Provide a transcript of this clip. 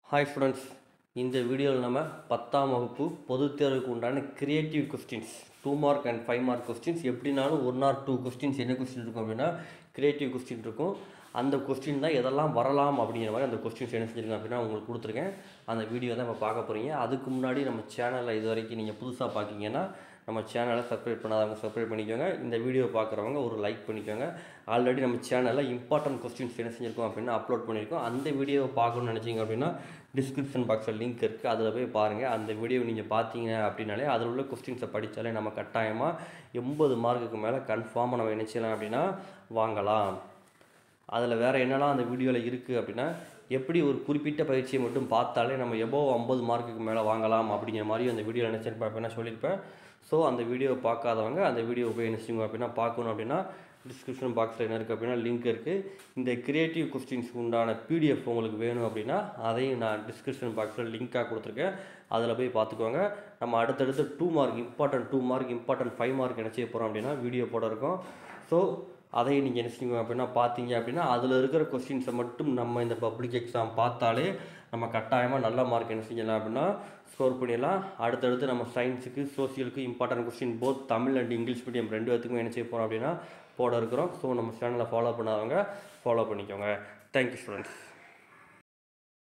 hi students இந்த வீடியோவில் நம்ம பத்தாம் வகுப்பு பொதுத் தேர்வுக்கு உண்டான creative questions two mark and five mark questions எப்படினாலும் ஒன் ஆர் டூ கொஸ்டின்ஸ் என்ன கொஸ்டின் இருக்கும் அப்படின்னா கிரியேட்டிவ் கொஸ்டின் இருக்கும் அந்த கொஸ்டின் தான் எதெல்லாம் வரலாம் அப்படிங்கிற மாதிரி அந்த கொஸ்டின்ஸ் என்ன செஞ்சுருக்கேன் அப்படின்னா உங்களுக்கு கொடுத்துருக்கேன் அந்த வீடியோ தான் இப்போ பார்க்க போகிறீங்க அதுக்கு முன்னாடி நம்ம சேனலில் இது வரைக்கும் நீங்கள் புதுசாக பார்க்கிங்கன்னா நம்ம சேனலை சப்ஸ்கிரைப் பண்ணாதவங்க சப்ஸ்கிரைப் பண்ணிக்கோங்க இந்த வீடியோ பார்க்குறவங்க ஒரு லைக் பண்ணிக்கோங்க ஆல்ரெடி நம்ம சேனலில் இம்பார்ட்டன்ட் கொஸ்டின்ஸ் என்ன செஞ்சுருக்கோம் அப்படின்னா அப்லோட் பண்ணியிருக்கோம் அந்த வீடியோவை பார்க்கணும்னு நினச்சிங்க அப்படின்னா டிஸ்கிரிப்ஷன் பாக்ஸில் லிங்க் இருக்குது அதில் போய் பாருங்கள் அந்த வீடியோ நீங்கள் பார்த்தீங்க அப்படின்னாலே அதில் உள்ள கொஸ்டின்ஸை படித்தாலே நம்ம கட்டாயமாக எண்பது மார்க்குக்கு மேலே கன்ஃபார்மாக நம்ம என்ன செய்யலாம் அப்படின்னா வாங்கலாம் அதில் வேறு என்னெல்லாம் அந்த வீடியோவில் இருக்குது அப்படின்னா எப்படி ஒரு குறிப்பிட்ட பயிற்சியை மட்டும் பார்த்தாலே நம்ம எபோ ஐம்பது மார்க்குக்கு மேலே வாங்கலாம் அப்படிங்கிற மாதிரி அந்த வீடியோவில் நினச்சிருப்பேன் அப்படின்னா சொல்லியிருப்பேன் ஸோ அந்த வீடியோவை பார்க்காதவங்க அந்த வீடியோ போய் என்ன செய்யுங்க அப்படின்னா பார்க்கணும் அப்படின்னா டிஸ்கிரிப்ஷன் பாக்ஸில் என்ன இருக்குது அப்படின்னா லிங்க் இருக்குது இந்த கிரியேட்டிவ் கொஸ்டின்ஸ் உண்டான பிடிஎஃப் உங்களுக்கு வேணும் அப்படின்னா அதையும் நான் டிஸ்கிரிப்ஷன் பாக்ஸில் லிங்காக கொடுத்துருக்கேன் அதில் போய் பார்த்துக்கோங்க நம்ம அடுத்தடுத்து two mark important two mark important five mark என்ன செய்ய போகிறோம் அப்படின்னா வீடியோ போட இருக்கோம் ஸோ அதை நீங்கள் என்ன செய்யுங்க அப்படின்னா பார்த்தீங்க அப்படின்னா அதில் இருக்கிற கொஸ்டின்ஸை மட்டும் நம்ம இந்த பப்ளிக் எக்ஸாம் பார்த்தாலே நம்ம கட்டாயமாக நல்ல மார்க் என்ன செய்யலாம் அப்படின்னா ஸ்கோர் பண்ணிடலாம் அடுத்தடுத்து நம்ம சயின்ஸுக்கு சோசியலுக்கு important question both Tamil and English medium ரெண்டு பேத்துக்கும் என்ன செய்ய போகிறோம் அப்படின்னா போட இருக்கிறோம் ஸோ நம்ம சேனலை ஃபாலோ பண்ணாதவங்க ஃபாலோ பண்ணிக்கோங்க தேங்க்யூ ஸ்டூடெண்ட்ஸ்